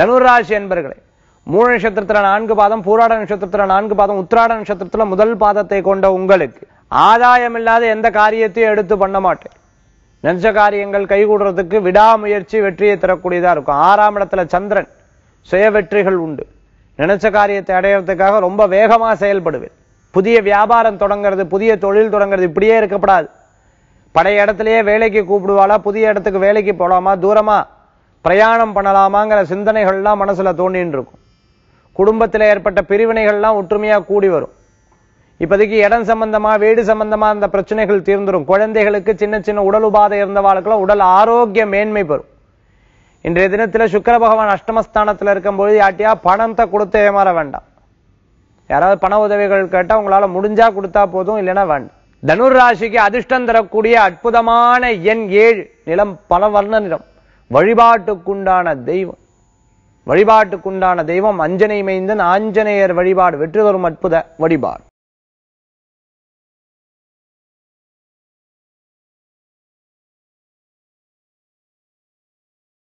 தனுராசி என்பர்களே மூல நட்சத்திரத்துல நான்கு பாதம் பூராட நட்சத்திரத்துல நான்கு பாதம் உத்திராட நட்சத்திரத்துல முதல் பாதத்தை கொண்ட உங்களுக்கு ஆதாயம் இல்லாத எந்த காரியத்தையும் எடுத்து பண்ண மாட்டேன் நினைச்ச காரியங்கள் கைகூடுறதுக்கு விடாமுயற்சி வெற்றியை தரக்கூடியதா இருக்கும் ஆறாம் இடத்துல சந்திரன் சுய வெற்றிகள் உண்டு நினைச்ச காரியத்தை அடையறதுக்காக ரொம்ப வேகமா செயல்படுவேன் புதிய வியாபாரம் தொடங்குறது புதிய தொழில் தொடங்குறது இப்படியே இருக்கப்படாது பழைய இடத்துலயே வேலைக்கு கூப்பிடுவாளா புதிய இடத்துக்கு வேலைக்கு போலாமா தூரமா பிரயாணம் பண்ணலாமாங்கிற சிந்தனைகள்லாம் மனசுல தோண்டின்னு இருக்கும் குடும்பத்தில் ஏற்பட்ட பிரிவினைகள்லாம் ஒற்றுமையா கூடி வரும் இப்போதைக்கு இடம் சம்பந்தமா வீடு சம்பந்தமா அந்த பிரச்சனைகள் தீர்ந்துரும் குழந்தைகளுக்கு சின்ன சின்ன உடல் உபாதை இருந்தவாளுக்கெல்லாம் உடல் ஆரோக்கிய மேன்மை பெறும் இன்றைய தினத்துல சுக்கிர பகவான் அஷ்டமஸ்தானத்துல இருக்கும்போது யாட்டியா பணத்தை கொடுத்து ஏமாற வேண்டாம் யாராவது பண உதவிகள் கேட்டா உங்களால முடிஞ்சா கொடுத்தா போதும் இல்லைன்னா வேண்டாம் தனுர் ராசிக்கு அதிர்ஷ்டம் தரக்கூடிய அற்புதமான எண் ஏழு நிலம் பல வர்ண நிறம் வழிபாட்டுக்குண்டான தெய்வம் வழிபாட்டுக்குண்டான தெய்வம் அஞ்சனை மைந்தன் ஆஞ்சநேயர் வழிபாடு வெற்றி தரும் அற்புத வழிபாடு